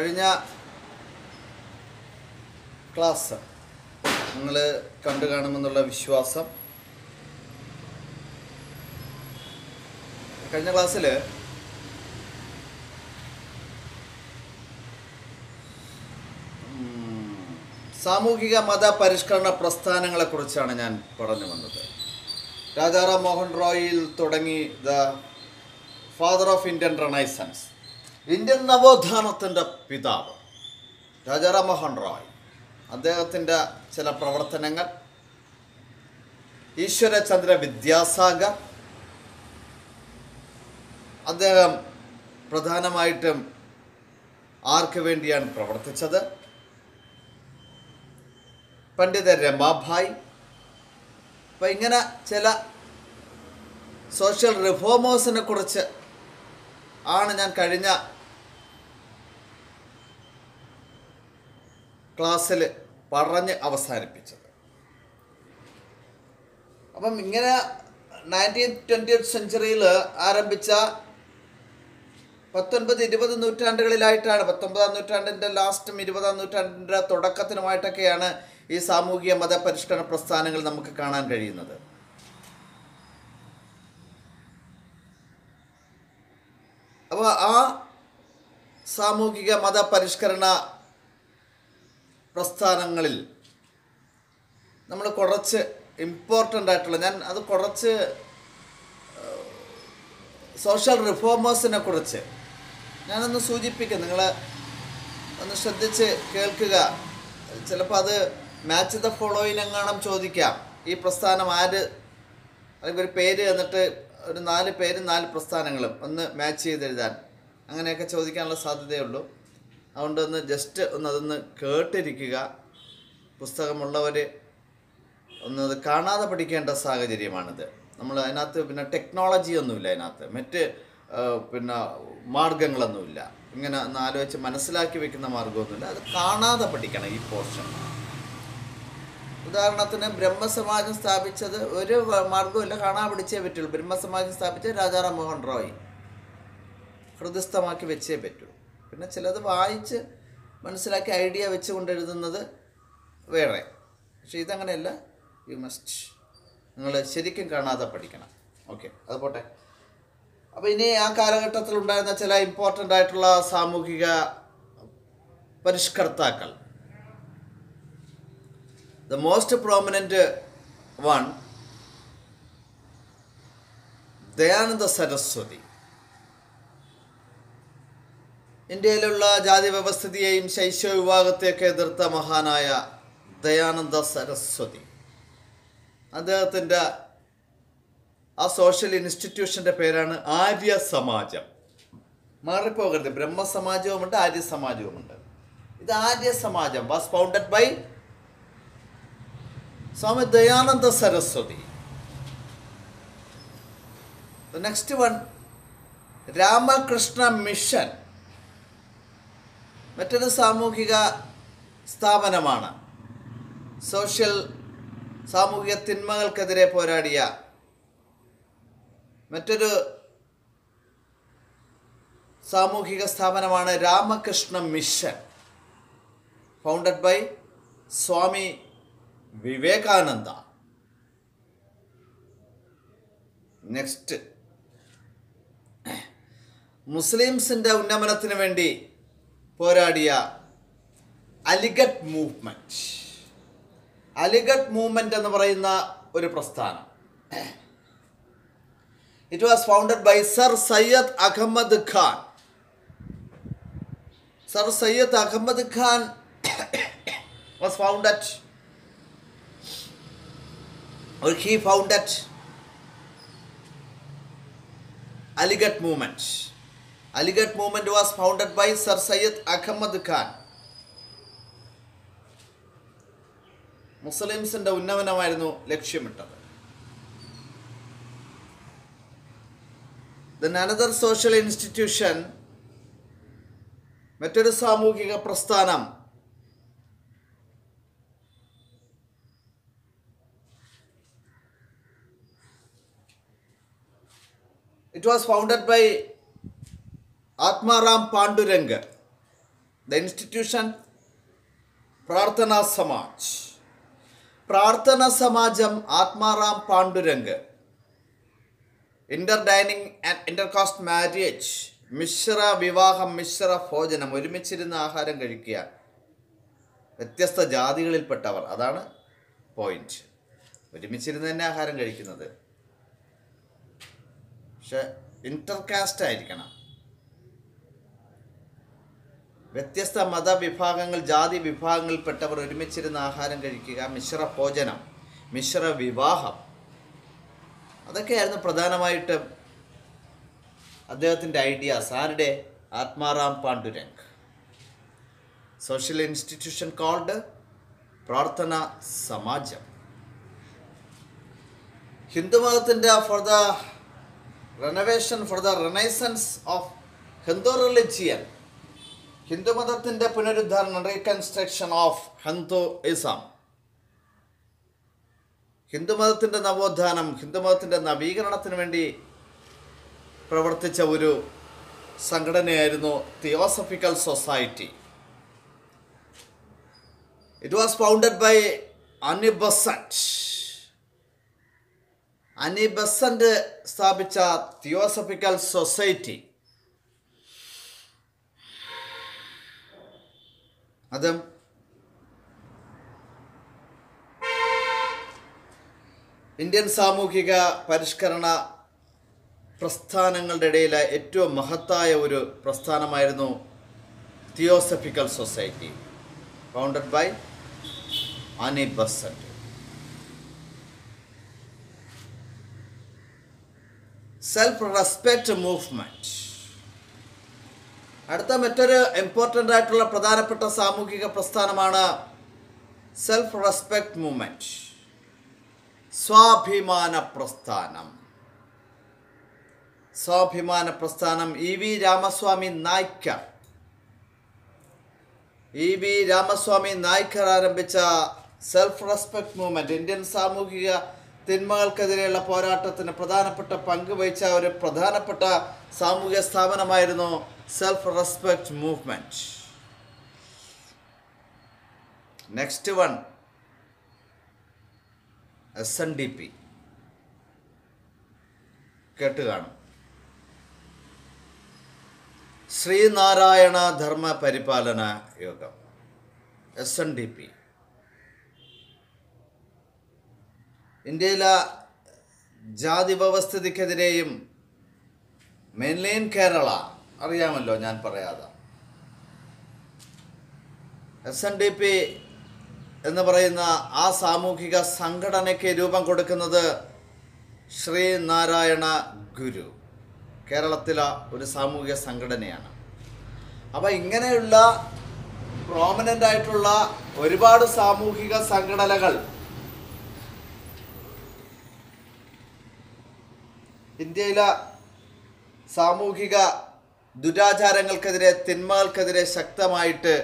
കഴിഞ്ഞ ക്ലാസ് നിങ്ങൾ കണ്ടു കാണുമെന്നുള്ള വിശ്വാസം കഴിഞ്ഞ ക്ലാസ്സിൽ സാമൂഹിക മത പരിഷ്കരണ പ്രസ്ഥാനങ്ങളെക്കുറിച്ചാണ് ഞാൻ പറഞ്ഞു വന്നത് രാജാറാം മോഹൻ റോയിൽ തുടങ്ങി the father of Indian renaissance Indian നവോത്ഥാനത്തിൻ്റെ പിതാവ് രാജാറാം മോഹൻ റോയ് അദ്ദേഹത്തിൻ്റെ ചില പ്രവർത്തനങ്ങൾ ഈശ്വരചന്ദ്ര വിദ്യാസാഗർ അദ്ദേഹം പ്രധാനമായിട്ടും ആർക്ക് വേണ്ടിയാണ് പ്രവർത്തിച്ചത് പണ്ഡിത രമാഭായ് അപ്പം ഇങ്ങനെ ചില സോഷ്യൽ റിഫോമേഴ്സിനെ കുറിച്ച് ആണ് ഞാൻ കഴിഞ്ഞ ക്ലാസ്സിൽ പറഞ്ഞ് അവസാനിപ്പിച്ചത് അപ്പം ഇങ്ങനെ നയൻറ്റീൻ ട്വൻറ്റി സെഞ്ചുറിയിൽ ആരംഭിച്ച പത്തൊൻപത് ഇരുപത് നൂറ്റാണ്ടുകളിലായിട്ടാണ് പത്തൊമ്പതാം നൂറ്റാണ്ടിൻ്റെ ലാസ്റ്റും ഇരുപതാം നൂറ്റാണ്ടിൻ്റെ തുടക്കത്തിനുമായിട്ടൊക്കെയാണ് ഈ സാമൂഹിക മതപരിഷ്കരണ പ്രസ്ഥാനങ്ങൾ നമുക്ക് കാണാൻ കഴിയുന്നത് അപ്പോൾ ആ സാമൂഹിക മതപരിഷ്കരണ പ്രസ്ഥാനങ്ങളിൽ നമ്മൾ കുറച്ച് ഇമ്പോർട്ടൻ്റ് ആയിട്ടുള്ള ഞാൻ അത് കുറച്ച് സോഷ്യൽ റിഫോമേഴ്സിനെ കുറിച്ച് ഞാനൊന്ന് സൂചിപ്പിക്കും നിങ്ങൾ ഒന്ന് ശ്രദ്ധിച്ച് കേൾക്കുക ചിലപ്പോൾ അത് മാച്ച് ദ ഫോളോയിനെങ്ങാണം ചോദിക്കാം ഈ പ്രസ്ഥാനം ആര് അല്ലെങ്കിൽ ഒരു പേര് എന്നിട്ട് ഒരു നാല് പേരും നാല് പ്രസ്ഥാനങ്ങളും ഒന്ന് മാച്ച് ചെയ്ത് എഴുതാൻ അങ്ങനെയൊക്കെ ചോദിക്കാനുള്ള സാധ്യതയുള്ളൂ അതുകൊണ്ട് ഒന്ന് ജസ്റ്റ് ഒന്ന് അതൊന്ന് കേട്ടിരിക്കുക പുസ്തകമുള്ളവർ ഒന്ന് അത് കാണാതെ പഠിക്കേണ്ട സാഹചര്യമാണിത് നമ്മൾ അതിനകത്ത് പിന്നെ ടെക്നോളജി ഒന്നുമില്ല അതിനകത്ത് മറ്റ് ആ, പിന്നെ മാർഗങ്ങളൊന്നുമില്ല ഇങ്ങനെ ഒന്ന് ആലോചിച്ച് മനസ്സിലാക്കി വെക്കുന്ന മാർഗമൊന്നുമില്ല അത് കാണാതെ പഠിക്കണം ഈ പോർഷൻ ഉദാഹരണത്തിന് ബ്രഹ്മസമാജം സ്ഥാപിച്ചത് ഒരു വ- മാർഗ്ഗവുമില്ല കാണാൻ പിടിച്ചേ പറ്റുള്ളൂ ബ്രഹ്മസമാജം സ്ഥാപിച്ചത് രാജാറാം മോഹൻ റോയ് ഹൃദയസ്ഥമാക്കി വെച്ചേ പറ്റൂ പിന്നെ ചിലത് വായിച്ച് മനസ്സിലാക്കി ഐഡിയ വെച്ചുകൊണ്ട് എഴുതുന്നത് വേറെ പക്ഷെ ഇതങ്ങനെയല്ല യു മസ്റ്റ് നിങ്ങൾ ശരിക്കും കാണാതെ പഠിക്കണം ഓക്കെ അത് പോട്ടെ അപ്പോൾ ഇനി ആ കാലഘട്ടത്തിൽ ഉണ്ടായിരുന്ന ചില ഇമ്പോർട്ടൻ്റ് ആയിട്ടുള്ള സാമൂഹിക പരിഷ്കർത്താക്കൾ the most prominent one Dayananda Saraswati ഇന്ത്യയിലുള്ള ജാതി വ്യവസ്ഥിതിയെയും ശൈശവ വിഭാഗത്തെയൊക്കെ എതിർത്ത മഹാനായ ദയാനന്ദ സരസ്വതി അദ്ദേഹത്തിൻ്റെ ആ സോഷ്യൽ ഇൻസ്റ്റിറ്റ്യൂഷൻ്റെ പേരാണ് ആര്യ സമാജം മാറിപ്പോകരുത് ബ്രഹ്മസമാജവുമുണ്ട് ആര്യ സമാജവുമുണ്ട് ഇത് ആര്യ സമാജം was founded by Swami Dayananda Saraswati next one Ramakrishna mission മറ്റൊരു സാമൂഹിക സ്ഥാപനമാണ് സോഷ്യൽ സാമൂഹിക തിന്മകൾക്കെതിരെ പോരാടിയ മറ്റൊരു സാമൂഹിക സ്ഥാപനമാണ് Ramakrishna mission founded by Swami Vivekananda next മുസ്ലിംസിൻ്റെ ഉന്നമനത്തിന് വേണ്ടി പോരാടിയ അലിഗഡ് മൂവ്മെൻറ്റ് അലിഗഡ് മൂവ്മെൻറ്റ് എന്ന് പറയുന്ന ഒരു പ്രസ്ഥാനം it was founded by sir Syed Ahmed Khan sir Syed Ahmed Khan was founded or he founded Aligarh movement. Aligarh movement was founded by Sir Syed Ahmad Khan. മുസ്ലിംസിന്റെ ഉന്നമനമായിരുന്നു ലക്ഷ്യമിട്ടത് ദൻ അനദർ സോഷ്യൽ ഇൻസ്റ്റിറ്റ്യൂഷൻ മറ്റൊരു സാമൂഹിക പ്രസ്ഥാനം It was founded by Atmaram Panduranga. The institution Prarthana Samaj Prarthana Samajam Atmaram Pandurang inter dining and intercaste marriage മിശ്ര വിവാഹം മിശ്ര ഭോജനം ഒരുമിച്ചിരുന്ന് ആഹാരം കഴിക്കുക വ്യത്യസ്ത ജാതികളിൽപ്പെട്ടവർ അതാണ് പോയിന്റ് ഒരുമിച്ചിരുന്ന് തന്നെ ആഹാരം കഴിക്കുന്നത് പക്ഷെ ഇന്റർകാസ്റ്റ് ആയിരിക്കണം വ്യത്യസ്ത മതവിഭാഗങ്ങൾ ജാതി വിഭാഗങ്ങളിൽപ്പെട്ടവർ ഒരുമിച്ചിരുന്ന് ആഹാരം കഴിക്കുക മിശ്ര ഭോജനം മിശ്ര വിവാഹം അതൊക്കെയായിരുന്നു പ്രധാനമായിട്ടും അദ്ദേഹത്തിൻ്റെ ഐഡിയാസ് ആരുടെ Atmaram Pandurang social institution called Prarthana Samajam ഹിന്ദുമതത്തിൻ്റെ for the renovation for the renaissance of Hindu religion ഹിന്ദുമതത്തിൻ്റെ പുനരുദ്ധാരണം റീകൺസ്ട്രക്ഷൻ ഓഫ് ഹിന്ദുയിസം ഹിന്ദുമതത്തിൻ്റെ നവോത്ഥാനം ഹിന്ദുമതത്തിൻ്റെ നവീകരണത്തിന് വേണ്ടി പ്രവർത്തിച്ച ഒരു സംഘടനയായിരുന്നു theosophical society it was founded by Annie Besant Annie Besant സ്ഥാപിച്ച തിയോസഫിക്കൽ സൊസൈറ്റി അതും ഇന്ത്യൻ സാമൂഹിക പരിഷ്കരണ പ്രസ്ഥാനങ്ങളുടെ ഇടയിലെ ഏറ്റവും മഹത്തായ ഒരു പ്രസ്ഥാനമായിരുന്നു theosophical society founded by Annie Besant self respect movement അടുത്ത മറ്റൊരു ഇമ്പോർട്ടൻ്റ് ആയിട്ടുള്ള പ്രധാനപ്പെട്ട സാമൂഹിക പ്രസ്ഥാനമാണ് സെൽഫ് റെസ്പെക്റ്റ് മൂവ്മെന്റ് സ്വാഭിമാന പ്രസ്ഥാനം സ്വാഭിമാന പ്രസ്ഥാനം E V Ramaswamy Naicker E V Ramaswamy Naicker ആരംഭിച്ച സെൽഫ് റെസ്പെക്ട് മൂവ്മെന്റ് ഇന്ത്യൻ സാമൂഹിക തിന്മകൾക്കെതിരെയുള്ള പോരാട്ടത്തിന് പ്രധാനപ്പെട്ട പങ്ക് വഹിച്ച ഒരു പ്രധാനപ്പെട്ട സാമൂഹിക സ്ഥാപനമായിരുന്നു self respect movement next one S N D P കേട്ട് കാണും ശ്രീനാരായണ ധർമ്മ പരിപാലന യോഗം എസ് എൻ ഡി പി ഇന്ത്യയിലെ ജാതി വ്യവസ്ഥിതിക്കെതിരെയും മെയിൻലൈൻ കേരള അറിയാമല്ലോ ഞാൻ പറയാതെ എസ് എൻ ഡി പി എന്ന് പറയുന്ന ആ സാമൂഹിക സംഘടനയ്ക്ക് രൂപം കൊടുക്കുന്നത് ശ്രീനാരായണ ഗുരു കേരളത്തിലെ ഒരു സാമൂഹിക സംഘടനയാണ് അപ്പോൾ ഇങ്ങനെയുള്ള പ്രോമിനൻ്റ് ആയിട്ടുള്ള ഒരുപാട് സാമൂഹിക സംഘടനകൾ ഇന്ത്യയിലെ സാമൂഹിക ദുരാചാരങ്ങൾക്കെതിരെ തിന്മകൾക്കെതിരെ ശക്തമായിട്ട്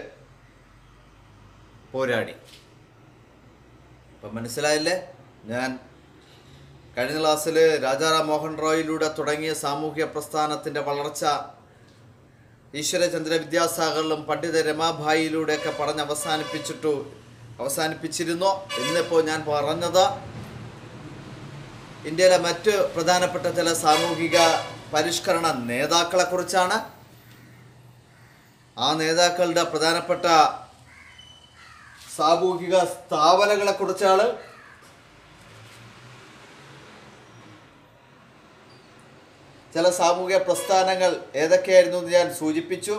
പോരാടി ഇപ്പം മനസ്സിലായില്ലേ ഞാൻ കഴിഞ്ഞ ക്ലാസ്സിൽ രാജാറാം മോഹൻ റോയിലൂടെ തുടങ്ങിയ സാമൂഹ്യ പ്രസ്ഥാനത്തിൻ്റെ വളർച്ച ഈശ്വരചന്ദ്ര വിദ്യാസാഗറിലും പണ്ഡിത രമാഭായിലൂടെയൊക്കെ പറഞ്ഞ് അവസാനിപ്പിച്ചിട്ടു അവസാനിപ്പിച്ചിരുന്നു ഇന്നിപ്പോൾ ഞാൻ പറഞ്ഞത് ഇന്ത്യയിലെ മറ്റ് പ്രധാനപ്പെട്ട ചില സാമൂഹിക പരിഷ്കരണ നേതാക്കളെക്കുറിച്ചാണ് ആ നേതാക്കളുടെ പ്രധാനപ്പെട്ട സാമൂഹിക സ്ഥാപനങ്ങളെ കുറിച്ചാണ് ചില സാമൂഹിക പ്രസ്ഥാനങ്ങൾ ഏതൊക്കെയായിരുന്നു എന്ന് ഞാൻ സൂചിപ്പിച്ചു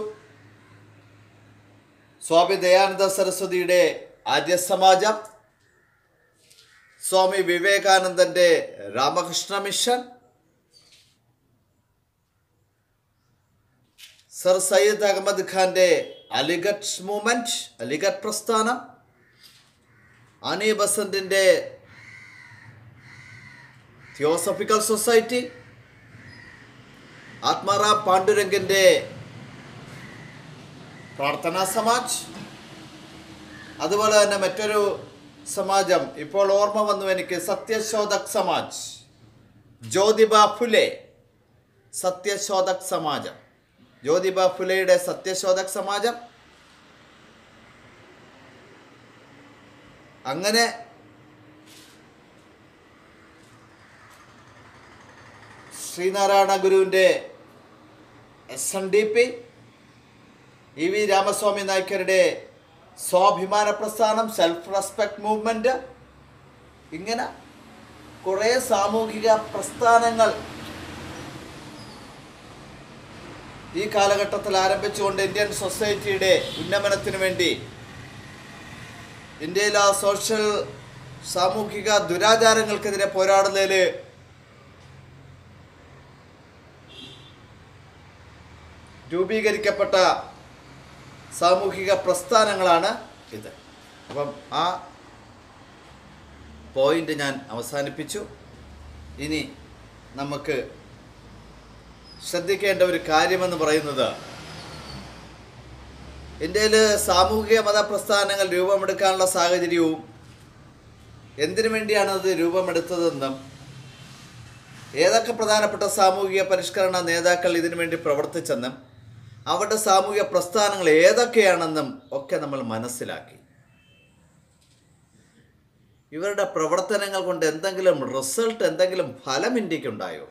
സ്വാമി ദയാനന്ദ സരസ്വതിയുടെ ആര്യസമാജം സ്വാമി വിവേകാനന്ദന്റെ രാമകൃഷ്ണ മിഷൻ സർ സയ്യിദ് അഹമ്മദ് ഖാന്റെ അലിഗഡ് മൂവ്മെന്റ് അലിഗഡ് പ്രസ്ഥാനം അനി ബസന്റിന്റെ തിയോസഫിക്കൽ സൊസൈറ്റി ആത്മാറാം പാണ്ഡുരംഗന്റെ പ്രാർത്ഥനാ സമാജ് അതുപോലെ തന്നെ മറ്റൊരു സമാജം ഇപ്പോൾ ഓർമ്മ വന്നു എനിക്ക് സത്യശോധക് സമാജ് ജ്യോതിബ ഫുലെ സത്യശോധക് സമാജം ജ്യോതിബ ഫുലെയുടെ സത്യശോധക് സമാജം അങ്ങനെ ശ്രീനാരായണ ഗുരുവിൻ്റെ S N D P E V Ramaswamy നായ്ക്കരുടെ സ്വാഭിമാന പ്രസ്ഥാനം സെൽഫ് റെസ്പെക്ട് മൂവ്മെൻറ്റ് ഇങ്ങനെ കുറേ സാമൂഹിക പ്രസ്ഥാനങ്ങൾ ഈ കാലഘട്ടത്തിൽ ആരംഭിച്ചുകൊണ്ട് ഇന്ത്യൻ സൊസൈറ്റിയുടെ ഉന്നമനത്തിന് വേണ്ടി ഇന്ത്യയിലെ ആ സോഷ്യൽ സാമൂഹിക ദുരാചാരങ്ങൾക്കെതിരെ പോരാടുന്നതിൽ രൂപീകരിക്കപ്പെട്ട സാമൂഹിക പ്രസ്ഥാനങ്ങളാണ് ഇത് അപ്പം ആ പോയിന്റ് ഞാൻ അവസാനിപ്പിച്ചു ഇനി നമുക്ക് ശ്രദ്ധിക്കേണ്ട ഒരു കാര്യമെന്ന് പറയുന്നത് ഇന്ത്യയിൽ സാമൂഹിക മത പ്രസ്ഥാനങ്ങൾ രൂപമെടുക്കാനുള്ള സാഹചര്യവും എന്തിനു വേണ്ടിയാണ് അത് രൂപമെടുത്തതെന്നും ഏതൊക്കെ പ്രധാനപ്പെട്ട സാമൂഹിക പരിഷ്കരണ നേതാക്കൾ ഇതിനു വേണ്ടി പ്രവർത്തിച്ചെന്നും അവരുടെ സാമൂഹിക പ്രസ്ഥാനങ്ങൾ ഏതൊക്കെയാണെന്നും ഒക്കെ നമ്മൾ മനസ്സിലാക്കി ഇവരുടെ പ്രവർത്തനങ്ങൾ കൊണ്ട് എന്തെങ്കിലും റിസൾട്ട് എന്തെങ്കിലും ഫലം ഇന്ത്യക്കുണ്ടായോ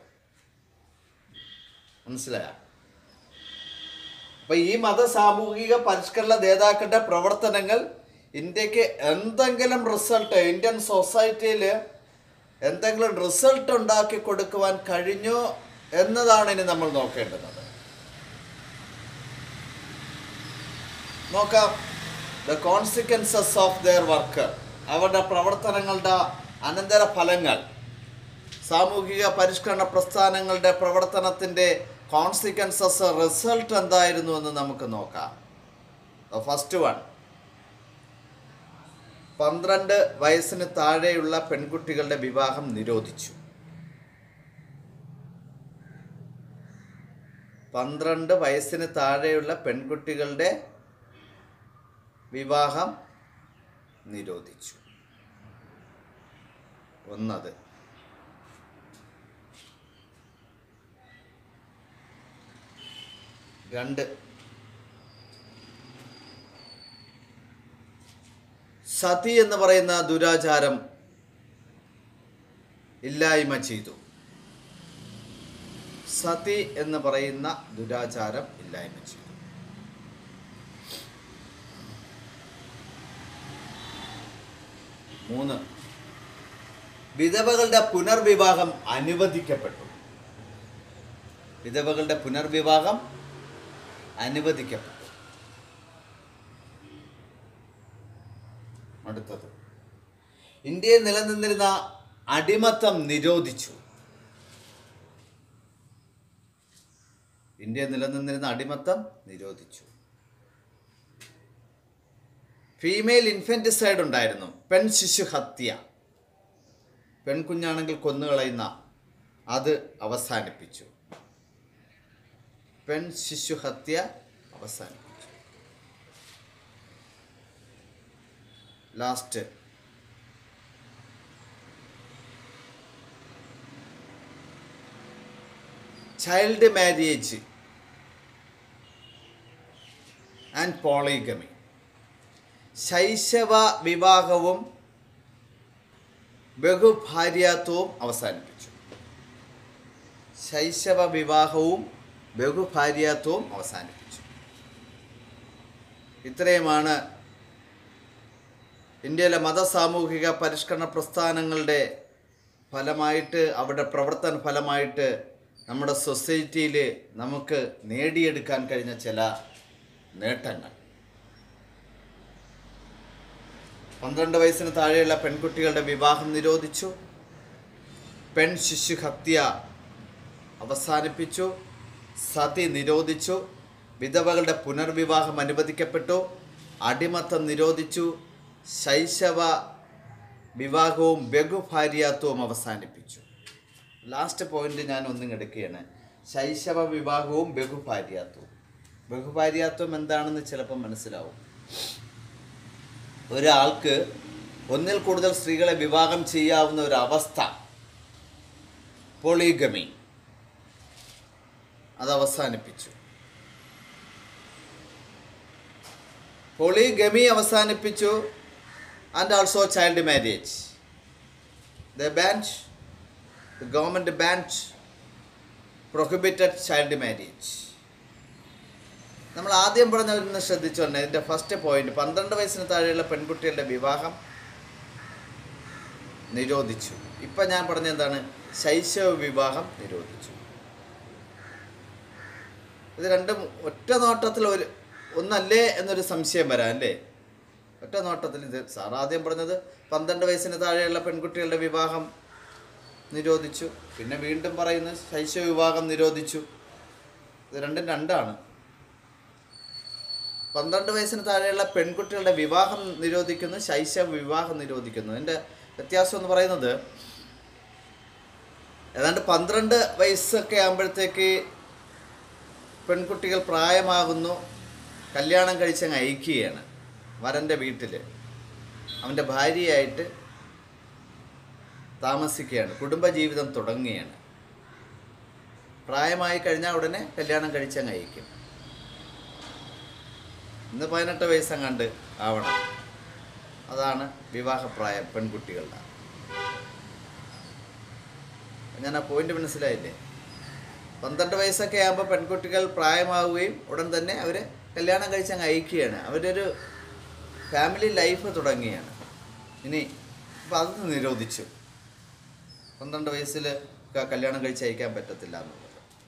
മനസ്സിലായോ അപ്പൊ ഈ മത സാമൂഹിക പരിഷ്കരണ നേതാക്കളുടെ പ്രവർത്തനങ്ങൾ ഇന്ത്യക്ക് എന്തെങ്കിലും റിസൾട്ട് ഇന്ത്യൻ സൊസൈറ്റിയിൽ എന്തെങ്കിലും റിസൾട്ട് ഉണ്ടാക്കി കൊടുക്കുവാൻ കഴിഞ്ഞോ എന്നതാണ് ഇനി നമ്മൾ നോക്കേണ്ടത് നോക്കാം the consequences of their work അവരുടെ പ്രവർത്തനങ്ങളുടെ അനന്തര ഫലങ്ങൾ സാമൂഹിക പരിഷ്കരണ പ്രസ്ഥാനങ്ങളുടെ പ്രവർത്തനത്തിൻ്റെ കോൺസിക്വൻസസ് റിസൾട്ട് എന്തായിരുന്നു എന്ന് നമുക്ക് നോക്കാം ഫസ്റ്റ് വൺ പന്ത്രണ്ട് വയസ്സിന് താഴെയുള്ള പെൺകുട്ടികളുടെ വിവാഹം നിരോധിച്ചു പന്ത്രണ്ട് വയസ്സിന് താഴെയുള്ള പെൺകുട്ടികളുടെ വിവാഹം നിരോധിച്ചു ഒന്നത് രണ്ട് സതി എന്ന് പറയുന്ന ദുരാചാരം ഇല്ലായ്മ ചെയ്തു സതി എന്ന് പറയുന്ന ദുരാചാരം ഇല്ലായ്മ ചെയ്തു മൂന്ന് വിധവകളുടെ പുനർവിവാഹം അനുവദിക്കപ്പെട്ടു വിധവകളുടെ പുനർവിവാഹം അനുവദിക്കപ്പെട്ടു അടുത്തത് ഇന്ത്യയിൽ നിലനിന്നിരുന്ന അടിമത്തം നിരോധിച്ചു ഇന്ത്യയിൽ നിലനിന്നിരുന്ന അടിമത്തം നിരോധിച്ചു ഫീമെയിൽ ഇൻഫൻറ്റിസൈഡ് ഉണ്ടായിരുന്നു പെൺ ശിശു ഹത്യ പെൺകുഞ്ഞാണെങ്കിൽ കൊന്നുകളയുന്ന അത് അവസാനിപ്പിച്ചു പെൺ ശിശു ഹത്യ അവസാനിപ്പിച്ചു last child marriage and polygamy ശൈശവ വിവാഹവും ബഹുഭാര്യാത്വവും അവസാനിപ്പിച്ചു ശൈശവ വിവാഹവും ബഹുഭാര്യാത്വവും അവസാനിപ്പിച്ചു ഇത്രയുമാണ് ഇന്ത്യയിലെ മതസാമൂഹിക പരിഷ്കരണ പ്രസ്ഥാനങ്ങളുടെ ഫലമായിട്ട് അവരുടെ പ്രവർത്തന ഫലമായിട്ട് നമ്മുടെ സൊസൈറ്റിയിൽ നമുക്ക് നേടിയെടുക്കാൻ കഴിഞ്ഞ ചില നേട്ടങ്ങൾ പന്ത്രണ്ട് വയസ്സിന് താഴെയുള്ള പെൺകുട്ടികളുടെ വിവാഹം നിരോധിച്ചു പെൺ ശിശു ഹത്യ അവസാനിപ്പിച്ചു സതി നിരോധിച്ചു വിധവകളുടെ പുനർവിവാഹം അനുവദിക്കപ്പെട്ടു അടിമത്തം നിരോധിച്ചു ശൈശവ വിവാഹവും ബഹുഭാര്യാത്വവും അവസാനിപ്പിച്ചു ലാസ്റ്റ് പോയിന്റ് ഞാൻ ഒന്നും എടുക്കുകയാണ് ശൈശവ വിവാഹവും ബഹുഭാര്യാത്വവും ബഹുഭാര്യാത്വം എന്താണെന്ന് ചിലപ്പോൾ മനസ്സിലാവും ഒരാൾക്ക് ഒന്നിൽ കൂടുതൽ സ്ത്രീകളെ വിവാഹം ചെയ്യാവുന്ന ഒരു അവസ്ഥ പൊളിഗമി അത് അവസാനിപ്പിച്ചു പൊളിഗമി അവസാനിപ്പിച്ചു and also child marriage. They banned, the government banned, prohibited child marriage. നമ്മൾ ആദ്യം പറഞ്ഞതൊന്ന് ശ്രദ്ധിച്ചോണ്ടേ ഇതിൻ്റെ ഫസ്റ്റ് പോയിന്റ് പന്ത്രണ്ട് വയസ്സിന് താഴെയുള്ള പെൺകുട്ടികളുടെ വിവാഹം നിരോധിച്ചു ഇപ്പം ഞാൻ പറഞ്ഞ എന്താണ് ശൈശവ വിവാഹം നിരോധിച്ചു ഇത് രണ്ടും ഒറ്റ നോട്ടത്തിൽ ഒരു ഒന്നല്ലേ എന്നൊരു സംശയം വരാം അല്ലേ ഒറ്റ നോട്ടത്തിൽ ഇത് സാർ ആദ്യം പറഞ്ഞത് പന്ത്രണ്ട് വയസ്സിന് താഴെയുള്ള പെൺകുട്ടികളുടെ വിവാഹം നിരോധിച്ചു പിന്നെ വീണ്ടും പറയുന്നത് ശൈശവ വിവാഹം നിരോധിച്ചു ഇത് രണ്ടും രണ്ടാണ് പന്ത്രണ്ട് വയസ്സിന് താഴെയുള്ള പെൺകുട്ടികളുടെ വിവാഹം നിരോധിക്കുന്നു ശൈശവ വിവാഹം നിരോധിക്കുന്നു എൻ്റെ വ്യത്യാസം എന്ന് പറയുന്നത് ഏതാണ്ട് പന്ത്രണ്ട് വയസ്സൊക്കെ ആകുമ്പോഴത്തേക്ക് പെൺകുട്ടികൾ പ്രായമാകുന്നു കല്യാണം കഴിച്ചങ്ങ് അയക്കുകയാണ് വരൻ്റെ വീട്ടിൽ അവൻ്റെ ഭാര്യയായിട്ട് താമസിക്കുകയാണ് കുടുംബജീവിതം തുടങ്ങുകയാണ് പ്രായമായി കഴിഞ്ഞാൽ ഉടനെ കല്യാണം കഴിച്ചങ്ങ് അയക്കും ഇന്ന് പതിനെട്ട് വയസ്സങ്ങാണ്ട് ആവണം അതാണ് വിവാഹപ്രായം പെൺകുട്ടികളുടെ ഞാൻ ആ പോയിന്റ് മനസ്സിലായില്ലേ പന്ത്രണ്ട് വയസ്സൊക്കെ ആകുമ്പോൾ പെൺകുട്ടികൾ പ്രായമാവുകയും ഉടൻ തന്നെ അവർ കല്യാണം കഴിച്ചങ്ങ് അയക്കുകയാണ് അവരൊരു ഫാമിലി ലൈഫ് തുടങ്ങുകയാണ് ഇനി ഇപ്പം അത് നിരോധിച്ചു പന്ത്രണ്ട് വയസ്സിൽ കല്യാണം കഴിച്ച് അയക്കാൻ പറ്റത്തില്ല എന്നുള്ളത്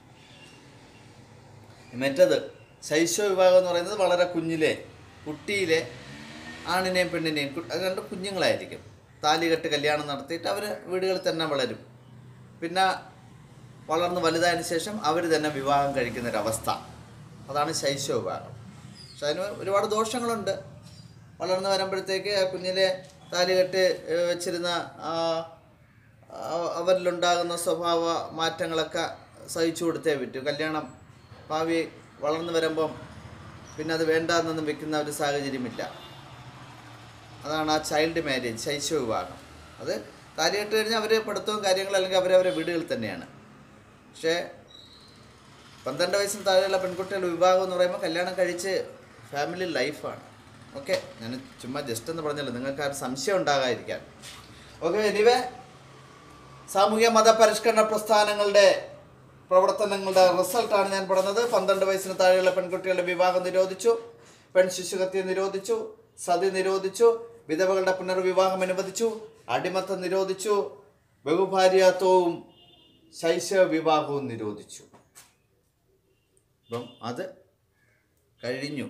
മറ്റത് ശൈശവ വിവാഹം എന്ന് പറയുന്നത് വളരെ കുഞ്ഞിലെ കുട്ടിയിലെ ആണിനെയും പെണ്ണിനെയും കു- അത് രണ്ട് കുഞ്ഞുങ്ങളായിരിക്കും താലികെട്ട് കല്യാണം നടത്തിയിട്ട് അവർ വീടുകളിൽ തന്നെ വളരും പിന്നെ വളർന്ന് വലുതായതിനു ശേഷം അവർ തന്നെ വിവാഹം കഴിക്കുന്നൊരവസ്ഥ അതാണ് ശൈശവ വിവാഹം പക്ഷെ അതിന് ഒരുപാട് ദോഷങ്ങളുണ്ട് വളർന്നു വരുമ്പോഴത്തേക്ക് ആ കുഞ്ഞിലെ താലികെട്ട് ഏഹ്, വെച്ചിരുന്ന ആ, ആ- അവരിലുണ്ടാകുന്ന സ്വഭാവ മാറ്റങ്ങളൊക്കെ സഹിച്ചു കൊടുത്തേ പറ്റൂ കല്യാണം ഭാവി വളർന്നു വരുമ്പം പിന്നെ അത് വേണ്ടാന്നൊന്നും വെക്കുന്ന ഒരു സാഹചര്യമില്ല അതാണ് ആ ചൈൽഡ് മാരേജ് ശൈശവ വിവാഹം അത് താലികെട്ട് കഴിഞ്ഞാൽ അവർ പഠിത്തവും കാര്യങ്ങളും അല്ലെങ്കിൽ അവരവരെ വീടുകളിൽ തന്നെയാണ് പക്ഷേ പന്ത്രണ്ട് വയസ്സിന് താഴെയുള്ള പെൺകുട്ടികളുടെ വിവാഹം എന്ന് പറയുമ്പോൾ കല്യാണം കഴിച്ച് ഫാമിലി ലൈഫാണ് ഓക്കെ ഞാൻ ചുമ്മാ ജസ്റ്റ് എന്ന് പറഞ്ഞല്ലോ നിങ്ങൾക്ക് ആ ഒരു സംശയം ഉണ്ടാകാതിരിക്കാൻ ഓക്കെ എനിവേ സാമൂഹ്യ മതപരിഷ്കരണ പ്രസ്ഥാനങ്ങളുടെ പ്രവർത്തനങ്ങളുടെ റിസൾട്ടാണ് ഞാൻ പറഞ്ഞത് പന്ത്രണ്ട് വയസ്സിന് താഴെയുള്ള പെൺകുട്ടികളുടെ വിവാഹം നിരോധിച്ചു പെൺ ശിശുഹത്യ നിരോധിച്ചു സതി നിരോധിച്ചു വിധവകളുടെ പുനർവിവാഹം അനുവദിച്ചു അടിമത്തം നിരോധിച്ചു ബഹുഭാര്യാത്വവും ശൈശവ വിവാഹവും നിരോധിച്ചു അപ്പം അത് കഴിഞ്ഞു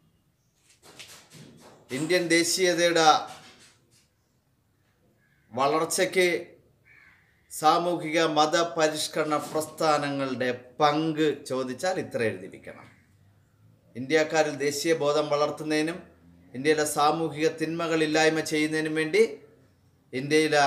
ഇന്ത്യൻ ദേശീയതയുടെ വളർച്ചയ്ക്ക് സാമൂഹിക മതപരിഷ്കരണ പ്രസ്ഥാനങ്ങളുടെ പങ്ക് ചോദിച്ചാൽ ഇത്ര എഴുതിയിരിക്കണം ഇന്ത്യക്കാരിൽ ദേശീയ ബോധം വളർത്തുന്നതിനും ഇന്ത്യയിലെ സാമൂഹിക തിന്മകൾ ഇല്ലായ്മ ചെയ്യുന്നതിനും വേണ്ടി ഇന്ത്യയിലെ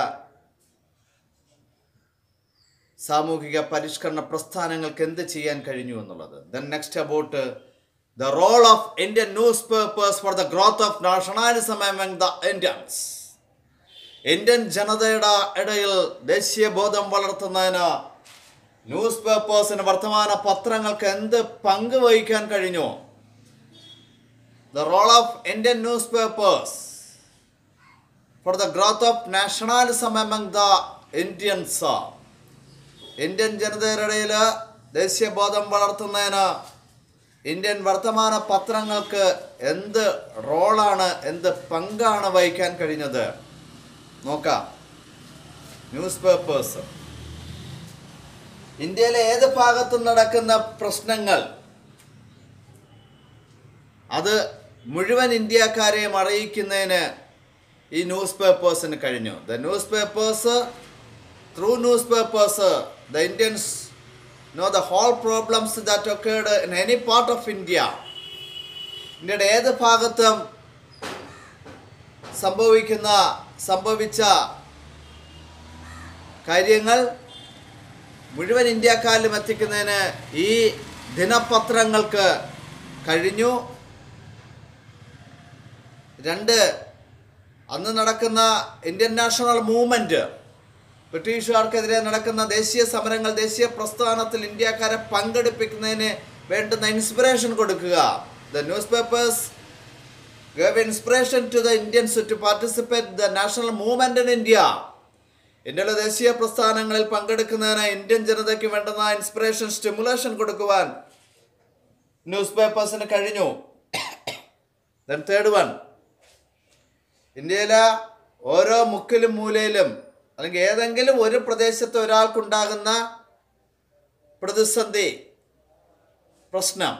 സാമൂഹിക പരിഷ്കരണ പ്രസ്ഥാനങ്ങൾക്ക് എന്ത് ചെയ്യാൻ കഴിഞ്ഞു എന്നുള്ളത് then next about the role of Indian newspapers for the growth of nationalism among the Indians Indian ജനതയുടെ ഇടയിൽ ദേശീയ ബോധം വളർത്തുന്നതിന് ന്യൂസ് പേപ്പേഴ്സിന് വർത്തമാന പത്രങ്ങൾക്ക് എന്ത് പങ്ക് വഹിക്കാൻ കഴിഞ്ഞു the role of Indian newspapers for the growth of nationalism among the Indians Indian ജനതയുടെ ഇടയിൽ ദേശീയബോധം വളർത്തുന്നതിന് ഇന്ത്യൻ വർത്തമാന പത്രങ്ങൾക്ക് എന്ത് റോളാണ് എന്ത് പങ്കാണ് വഹിക്കാൻ കഴിഞ്ഞത് നോക്കാം ന്യൂസ് പേപ്പേഴ്സ് ഇന്ത്യയിലെ ഏത് ഭാഗത്തും നടക്കുന്ന പ്രശ്നങ്ങൾ അത് മുഴുവൻ ഇന്ത്യക്കാരെയും അറിയിക്കുന്നതിന് ഈ ന്യൂസ് പേപ്പേഴ്സിന് കഴിഞ്ഞു the newspapers through newspapers the Indians know the whole problems that occurred in any part of India ഇന്ത്യയുടെ ഏത് ഭാഗത്തും സംഭവിക്കുന്ന സംഭവിച്ച കാര്യങ്ങൾ മുഴുവൻ ഇന്ത്യക്കാരിലും എത്തിക്കുന്നതിന് ഈ ദിനപത്രങ്ങൾക്ക് കഴിഞ്ഞു രണ്ട് അന്ന് നടക്കുന്ന ഇന്ത്യൻ നാഷണൽ മൂവ്മെൻറ്റ് ബ്രിട്ടീഷുകാർക്കെതിരെ നടക്കുന്ന ദേശീയ സമരങ്ങൾ ദേശീയ പ്രസ്ഥാനത്തിൽ ഇന്ത്യക്കാരെ പങ്കെടുപ്പിക്കുന്നതിന് വേണ്ടുന്ന ഇൻസ്പിറേഷൻ കൊടുക്കുക the newspapers gave inspiration to the Indians to participate in the national movement in India. ഇന്ത്യയിലെ ദേശീയ പ്രസ്ഥാനങ്ങളിൽ പങ്കെടുക്കുന്നതിന് ഇന്ത്യൻ ജനതയ്ക്ക് വേണ്ടുന്ന ഇൻസ്പിറേഷൻ സ്റ്റിമുലേഷൻ കൊടുക്കുവാൻ ന്യൂസ് പേപ്പേഴ്സിന് കഴിഞ്ഞു ദെൻ തേർഡ് വൺ ഇന്ത്യയിലെ ഓരോ മുക്കിലും മൂലയിലും അല്ലെങ്കിൽ ഏതെങ്കിലും ഒരു പ്രദേശത്ത് ഒരാൾക്കുണ്ടാകുന്ന പ്രതിസന്ധി പ്രശ്നം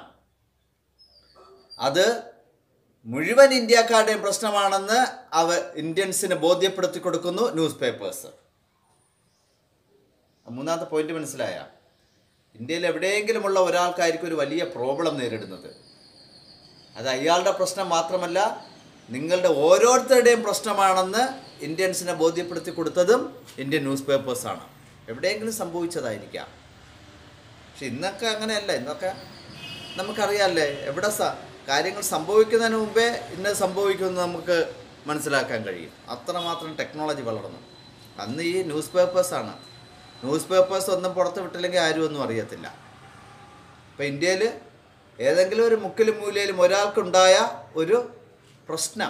അത് മുഴുവൻ ഇന്ത്യക്കാരുടെയും പ്രശ്നമാണെന്ന് അവ ഇന്ത്യൻസിന് ബോധ്യപ്പെടുത്തി കൊടുക്കുന്നു ന്യൂസ് പേപ്പേഴ്സ് മൂന്നാമത്തെ പോയിന്റ് മനസ്സിലായ ഇന്ത്യയിൽ എവിടെയെങ്കിലുമുള്ള ഒരാൾക്കായിരിക്കും ഒരു വലിയ പ്രോബ്ലം നേരിടുന്നത് അത് അയാളുടെ പ്രശ്നം മാത്രമല്ല നിങ്ങളുടെ ഓരോരുത്തരുടെയും പ്രശ്നമാണെന്ന് ഇന്ത്യൻസിനെ ബോധ്യപ്പെടുത്തി കൊടുത്തതും ഇന്ത്യൻ ന്യൂസ് പേപ്പേഴ്സാണ് എവിടെയെങ്കിലും സംഭവിച്ചതായിരിക്കാം പക്ഷെ ഇന്നൊക്കെ അങ്ങനെയല്ല ഇന്നൊക്കെ നമുക്കറിയാമല്ലേ എവിടെ സ കാര്യങ്ങൾ സംഭവിക്കുന്നതിന് മുമ്പേ ഇന്നത് സംഭവിക്കുമെന്ന് നമുക്ക് മനസ്സിലാക്കാൻ കഴിയും അത്രമാത്രം ടെക്നോളജി വളർന്നു അന്ന് ഈ ന്യൂസ് പേപ്പേഴ്സാണ് ന്യൂസ് പേപ്പേഴ്സ് ഒന്നും പുറത്ത് വിട്ടില്ലെങ്കിൽ ആരും ഒന്നും അറിയത്തില്ല ഇപ്പം ഇന്ത്യയിൽ ഏതെങ്കിലും ഒരു മുക്കിലും മൂലയിലും ഒരാൾക്കുണ്ടായ ഒരു പ്രശ്നം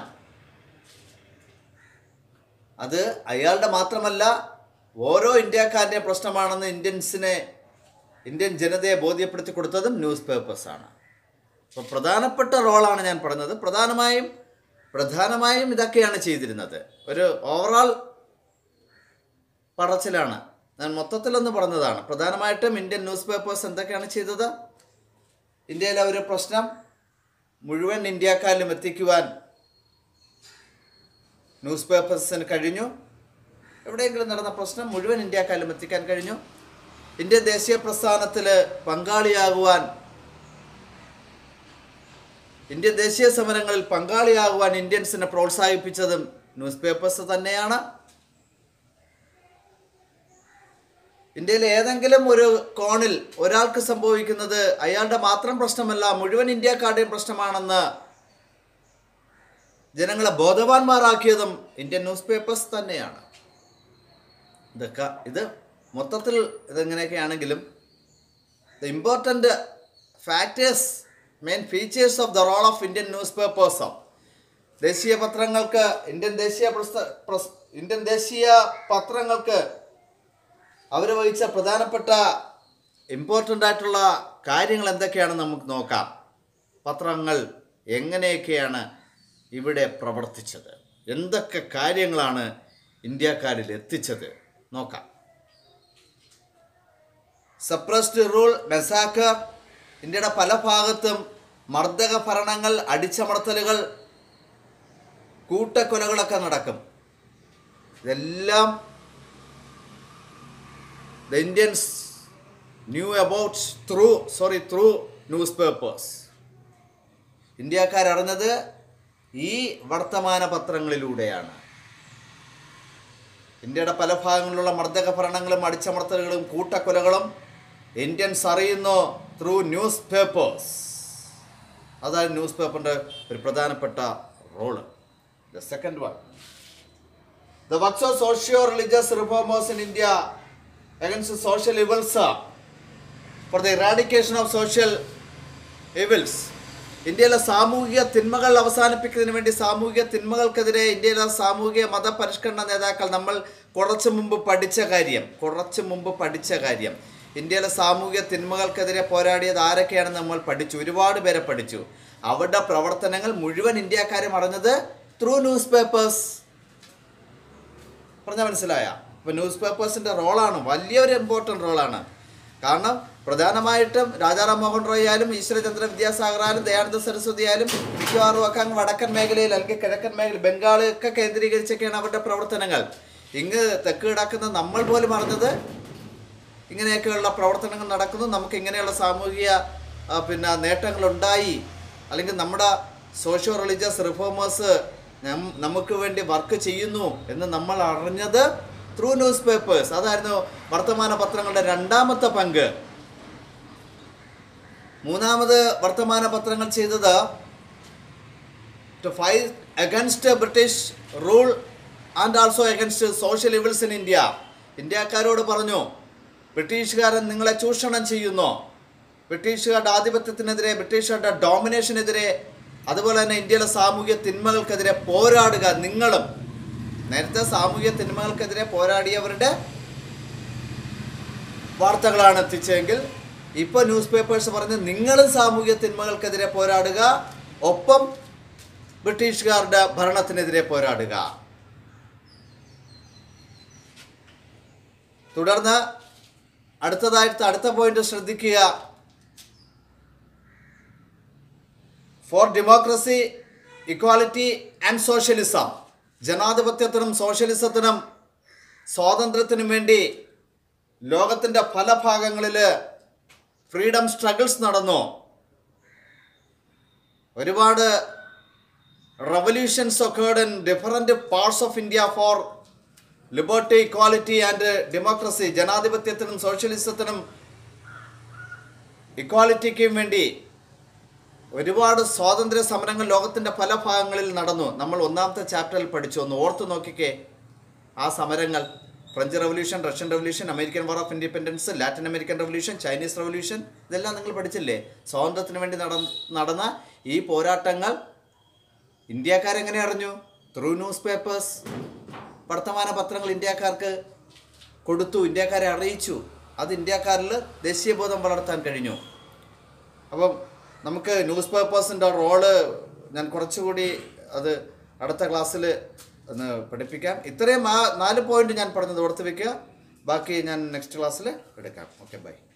അത് അയാളുടെ മാത്രമല്ല ഓരോ ഇന്ത്യക്കാരൻ്റെ പ്രശ്നമാണെന്ന് ഇന്ത്യൻസിനെ ഇന്ത്യൻ ജനതയെ ബോധ്യപ്പെടുത്തി കൊടുത്തതും ന്യൂസ് പേപ്പേഴ്സാണ് അപ്പോൾ പ്രധാനപ്പെട്ട റോളാണ് ഞാൻ പറഞ്ഞത് പ്രധാനമായും പ്രധാനമായും ഇതൊക്കെയാണ് ചെയ്തിരുന്നത് ഒരു ഓവറാൾ പറച്ചിലാണ് ഞാൻ മൊത്തത്തിലൊന്ന് പറഞ്ഞതാണ് പ്രധാനമായിട്ടും ഇന്ത്യൻ ന്യൂസ് പേപ്പേഴ്സ് എന്തൊക്കെയാണ് ചെയ്തത് ഇന്ത്യയിലെ ഒരു പ്രശ്നം മുഴുവൻ ഇന്ത്യക്കാരിലും എത്തിക്കുവാൻ ന്യൂസ് പേപ്പേഴ്സിന് കഴിഞ്ഞു എവിടെയെങ്കിലും നടന്ന പ്രശ്നം മുഴുവൻ ഇന്ത്യക്കാരിലും എത്തിക്കാൻ കഴിഞ്ഞു ഇന്ത്യൻ ദേശീയ പ്രസ്ഥാനത്തിൽ പങ്കാളിയാകുവാൻ ഇന്ത്യൻ ദേശീയ സമരങ്ങളിൽ പങ്കാളിയാകുവാൻ ഇന്ത്യൻസിനെ പ്രോത്സാഹിപ്പിച്ചതും ന്യൂസ് പേപ്പേഴ്സ് തന്നെയാണ് ഇന്ത്യയിലെ ഏതെങ്കിലും ഒരു കോണിൽ ഒരാൾക്ക് സംഭവിക്കുന്നത് അയാളുടെ മാത്രം പ്രശ്നമല്ല മുഴുവൻ ഇന്ത്യക്കാരുടെയും പ്രശ്നമാണെന്ന് ജനങ്ങളെ ബോധവാന്മാരാക്കിയതും ഇന്ത്യൻ ന്യൂസ് പേപ്പേഴ്സ് തന്നെയാണ് ഇതൊക്കെ ഇത് മൊത്തത്തിൽ ഇതെങ്ങനെയൊക്കെയാണെങ്കിലും the important factors main features of the role of Indian newspapers ദേശീയ പത്രങ്ങൾക്ക് ഇന്ത്യൻ ദേശീയ പ്രസ്ഥ പ്രസ് ഇന്ത്യൻ ദേശീയ പത്രങ്ങൾക്ക് അവർ വഹിച്ച പ്രധാനപ്പെട്ട ഇമ്പോർട്ടൻ്റ് ആയിട്ടുള്ള കാര്യങ്ങൾ എന്തൊക്കെയാണെന്ന് നമുക്ക് നോക്കാം പത്രങ്ങൾ എങ്ങനെയൊക്കെയാണ് ഇവിടെ പ്രവർത്തിച്ചത് എന്തൊക്കെ കാര്യങ്ങളാണ് ഇന്ത്യക്കാരിൽ എത്തിച്ചത് നോക്കാം സപ്രസ്ഡ് റൂൾ മെസാക്കർ ഇന്ത്യയുടെ പല ഭാഗത്തും മർദ്ദക ഭരണങ്ങൾ അടിച്ചമർത്തലുകൾ കൂട്ടക്കൊലകളൊക്കെ നടക്കും ഇതെല്ലാം the Indians knew about through sorry through newspapers ഇന്ത്യക്കാരറിഞ്ഞത് ഈ വർത്തമാന പത്രങ്ങളിലൂടെയാണ് ഇന്ത്യയുടെ പല ഭാഗങ്ങളിലുള്ള മർദ്ദക ഭരണങ്ങളും അടിച്ചമർത്തലുകളും കൂട്ടക്കൊലകളും ഇന്ത്യൻസ് അറിയുന്നു ത്രൂ ന്യൂസ് പേപ്പേഴ്സ് അതാണ് ന്യൂസ് പേപ്പറിൻ്റെ ഒരു പ്രധാനപ്പെട്ട role the second one the works of socio religious reformers in India against social evils for the eradication of social evils ഇന്ത്യയിലെ സാമൂഹിക തിന്മകൾ അവസാനിപ്പിക്കുന്നതിന് വേണ്ടി സാമൂഹിക തിന്മകൾക്കെതിരെ ഇന്ത്യയിലെ സാമൂഹിക മതപരിഷ്കരണ നേതാക്കൾ നമ്മൾ കുറച്ച് മുമ്പ് പഠിച്ച കാര്യം കുറച്ച് മുമ്പ് പഠിച്ച കാര്യം ഇന്ത്യയിലെ സാമൂഹിക തിന്മകൾക്കെതിരെ പോരാടിയത് ആരൊക്കെയാണെന്ന് നമ്മൾ പഠിച്ചു ഒരുപാട് പേരെ പഠിച്ചു അവരുടെ പ്രവർത്തനങ്ങൾ മുഴുവൻ ഇന്ത്യക്കാരും അറിഞ്ഞത് ത്രൂ ന്യൂസ് പേപ്പേഴ്സ് പറഞ്ഞാൽ മനസ്സിലായ അപ്പോൾ ന്യൂസ് പേപ്പേഴ്സിൻ്റെ റോളാണ് വലിയൊരു ഇമ്പോർട്ടൻ്റ് റോളാണ് കാരണം പ്രധാനമായിട്ടും രാജാറാം മോഹൻ റോയ് ആയാലും ഈശ്വരചന്ദ്ര വിദ്യാസാഗർ ആയാലും ദയാനന്ദ സരസ്വതി ആയാലും മിക്കവാറും ഒക്കെ അങ്ങ് വടക്കൻ മേഖലയിൽ അല്ലെങ്കിൽ കിഴക്കൻ മേഖല ബംഗാൾ ഒക്കെ കേന്ദ്രീകരിച്ചൊക്കെയാണ് അവരുടെ പ്രവർത്തനങ്ങൾ ഇങ്ങ് തെക്ക് കിടക്കുന്ന നമ്മൾ പോലും അറിഞ്ഞത് ഇങ്ങനെയൊക്കെയുള്ള പ്രവർത്തനങ്ങൾ നടക്കുന്നു നമുക്ക് ഇങ്ങനെയുള്ള സാമൂഹിക ആ, പിന്നെ നേട്ടങ്ങളുണ്ടായി അല്ലെങ്കിൽ നമ്മുടെ സോഷ്യോ റിലീജിയസ് റിഫോമേഴ്സ് നമുക്ക് വേണ്ടി വർക്ക് ചെയ്യുന്നു എന്ന് നമ്മൾ അറിഞ്ഞത് ത്രൂ ന്യൂസ് പേപ്പേഴ്സ് അതായിരുന്നു വർത്തമാന പത്രങ്ങളുടെ രണ്ടാമത്തെ പങ്ക് മൂന്നാമത് വർത്തമാന പത്രങ്ങൾ ചെയ്തത് to fight against British rule and also against social evils in India ഇന്ത്യക്കാരോട് പറഞ്ഞു ബ്രിട്ടീഷുകാരൻ നിങ്ങളെ ചൂഷണം ചെയ്യുന്നു ബ്രിട്ടീഷുകാരുടെ ആധിപത്യത്തിനെതിരെ ബ്രിട്ടീഷുകാരുടെ ഡോമിനേഷനെതിരെ അതുപോലെ തന്നെ ഇന്ത്യയിലെ സാമൂഹ്യ തിന്മകൾക്കെതിരെ പോരാടുക നിങ്ങളും നേരത്തെ സാമൂഹ്യ തിന്മകൾക്കെതിരെ പോരാടിയവരുടെ വാർത്തകളാണ് എത്തിച്ചതെങ്കിൽ ഇപ്പോൾ ന്യൂസ് പേപ്പേഴ്സ് പറഞ്ഞ് നിങ്ങളും സാമൂഹ്യ തിന്മകൾക്കെതിരെ പോരാടുക ഒപ്പം ബ്രിട്ടീഷുകാരുടെ ഭരണത്തിനെതിരെ പോരാടുക തുടർന്ന് അടുത്തതായിട്ട് അടുത്ത പോയിന്റ് ശ്രദ്ധിക്കുക for democracy equality and socialism ജനാധിപത്യത്തിനും സോഷ്യലിസത്തിനും സ്വാതന്ത്ര്യത്തിനും വേണ്ടി ലോകത്തിൻ്റെ പല ഭാഗങ്ങളിൽ ഫ്രീഡം സ്ട്രഗിൾസ് നടന്നു ഒരുപാട് revolutions occurred in different parts of India for liberty equality and democracy ജനാധിപത്യത്തിനും സോഷ്യലിസത്തിനും ഇക്വാലിറ്റിക്കും വേണ്ടി ഒരുപാട് സ്വാതന്ത്ര്യ സമരങ്ങൾ ലോകത്തിൻ്റെ പല ഭാഗങ്ങളിൽ നടന്നു നമ്മൾ ഒന്നാമത്തെ ചാപ്റ്ററിൽ പഠിച്ചു ഒന്ന് ഓർത്ത് നോക്കിക്കേ ആ സമരങ്ങൾ French revolution Russian revolution American war of independence Latin American revolution Chinese revolution ഇതെല്ലാം നിങ്ങൾ പഠിച്ചില്ലേ സ്വാതന്ത്ര്യത്തിന് വേണ്ടി നട നടന്ന ഈ പോരാട്ടങ്ങൾ ഇന്ത്യക്കാരെങ്ങനെ അറിഞ്ഞു ത്രൂ ന്യൂസ് പേപ്പേഴ്സ് വർത്തമാന പത്രങ്ങൾ ഇന്ത്യക്കാർക്ക് കൊടുത്തു ഇന്ത്യക്കാരെ അറിയിച്ചു അത് ഇന്ത്യക്കാരിൽ ദേശീയബോധം വളർത്താൻ കഴിഞ്ഞു അപ്പം നമുക്ക് ന്യൂസ് പേപ്പേഴ്സിൻ്റെ റോള് ഞാൻ കുറച്ചുകൂടി അത് അടുത്ത ക്ലാസ്സിൽ ഒന്ന് പഠിപ്പിക്കാം ഇത്രയും ആ നാല് പോയിന്റ് ഞാൻ പറഞ്ഞത് ഓർത്ത് വെക്കുക ബാക്കി ഞാൻ നെക്സ്റ്റ് ക്ലാസ്സിൽ എടുക്കാം ഓക്കെ ബൈ